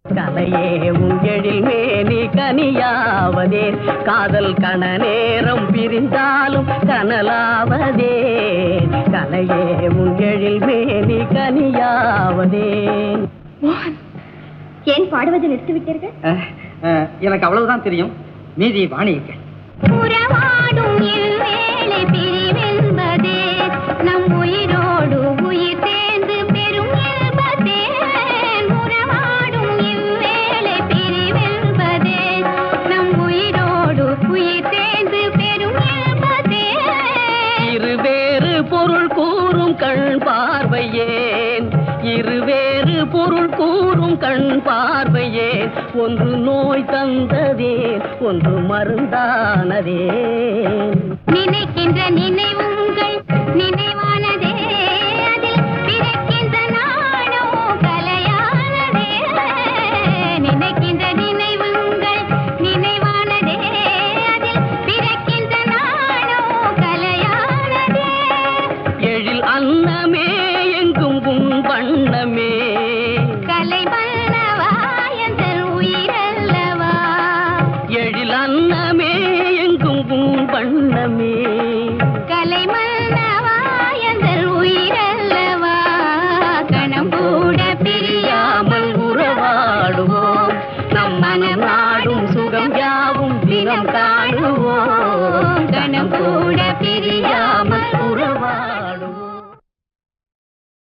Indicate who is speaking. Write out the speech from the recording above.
Speaker 1: கலையே உங்களில் மேனி கனியாவதே காதல் கண நேரம் பிரிந்தாலும் கனலாவதே கலையே உங்களில் மேனி கனியாவதே
Speaker 2: மோகன் ஏன் பாடுவதை நிறுத்திவிட்டீர்கள்
Speaker 3: எனக்கு அவ்வளவுதான் தெரியும் மீதி வாணிக்க
Speaker 2: உறவாடும் இவ்வேளை பிரிவென்பதே நம் உயிரோடு உயிர் சேர்ந்து பெரும் இன்பதே உறவாடும் இவ்வேளை பிரிவென்பதே நம் உயிரோடு உயிர் சேர்ந்து பெரும் இன்பதே
Speaker 1: இருவேறு பொருள் கூறும் கண் பார்வையேன் இருவேறு பொருள் கூறும் கண் பார்வையேன் ஒன்று நோய் தந்ததே ஒன்று மருந்தானதே
Speaker 2: நினைக்கின்ற நினைவு